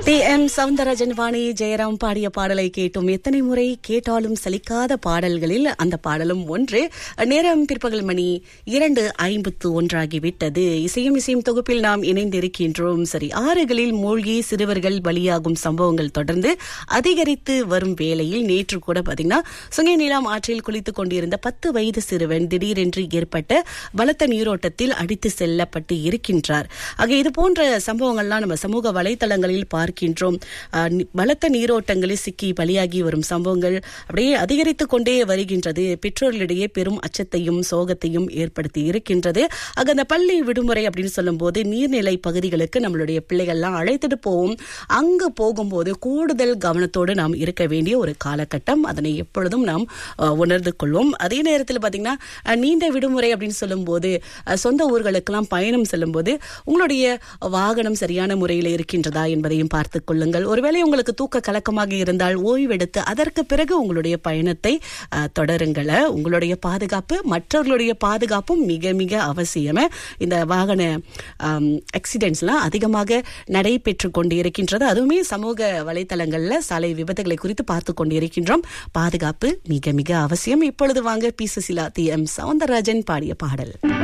D M Soundararajan Vani Jayaram பாடிய பாடலை கேட்டோம் எத்தனை முறை கேட்டாலும் சலிக்காத பாடல்களில் அந்த பாடலும் ஒன்று நேரம் பிற்பகல் மணி இரண்டு ஐம்பத்து ஒன்றாகிவிட்டது இசையும் இசையும் தொகுப்பில் நாம் இணைந்திருக்கின்றோம் சரி ஆறுகளில் மூழ்கி சிறுவர்கள் பலியாகும் சம்பவங்கள் தொடர்ந்து அதிகரித்து வரும் வேளையில் நேற்று கூட பாத்தீங்கன்னா சுங்கை நீலாம் ஆற்றில் குளித்துக் கொண்டிருந்த பத்து வயது சிறுவன் திடீரென்று ஏற்பட்ட பலத்த நீரோட்டத்தில் அடித்து செல்லப்பட்டு இருக்கின்றார் ஆக இது போன்ற சம்பவங்கள்லாம் நம்ம சமூக வலைதளங்களில் பார்க்கின்றோம் அஹ், நி- பலத்த நீரோட்டங்களில் சிக்கி பலியாகி வரும் சம்பவங்கள் அப்படியே அதிகரித்துக் கொண்டே வருகின்றது பெற்றோர்களிடையே பெரும் அச்சத்தையும் சோகத்தையும் ஏற்படுத்தி இருக்கின்றது ஆக அந்த பள்ளி விடுமுறை அப்படின்னு சொல்லும்போது நீர்நிலை பகுதிகளுக்கு நம்மளுடைய பிள்ளைகள்லாம் அழைத்துட்டு போவோம் அங்கு போகும்போது கூடுதல் கவனத்தோடு நாம் இருக்க வேண்டிய ஒரு காலகட்டம் அதனை எப்பொழுதும் நாம் அஹ், உணர்ந்து கொள்வோம் அதே நேரத்தில் பாத்தீங்கன்னா அஹ், நீண்ட விடுமுறை அப்படின்னு சொல்லும்போது அஹ், சொந்த ஊர்களுக்கெல்லாம் பயணம் செல்லும்போது உங்களுடைய வாகனம் சரியான முறையில் இருக்கின்றதா என்பதையும் பார்த்துக் கொள்ளுங்கள் ஒருவேளை உங்களுக்கு தூக்க கலக்கமாக இருந்தால் ஓய்வெடுத்து அதற்கு பிறகு உங்களுடைய பயணத்தை அஹ், தொடருங்கள உங்களுடைய பாதுகாப்பு மற்றவர்களுடைய பாதுகாப்பும் மிக மிக அவசியம் இந்த வாகன ஆக்சிடென்ட்ஸ்லாம் அதிகமாக நடைபெற்று கொண்டு இருக்கின்றது அதுவுமே சமூக வலைத்தளங்கள்ல சாலை விபத்துகளை குறித்து பார்த்து கொண்டிருக்கின்றோம் பாதுகாப்பு மிக மிக அவசியம் இப்பொழுது வாங்க P Susheela T M Soundararajan பாடிய பாடல்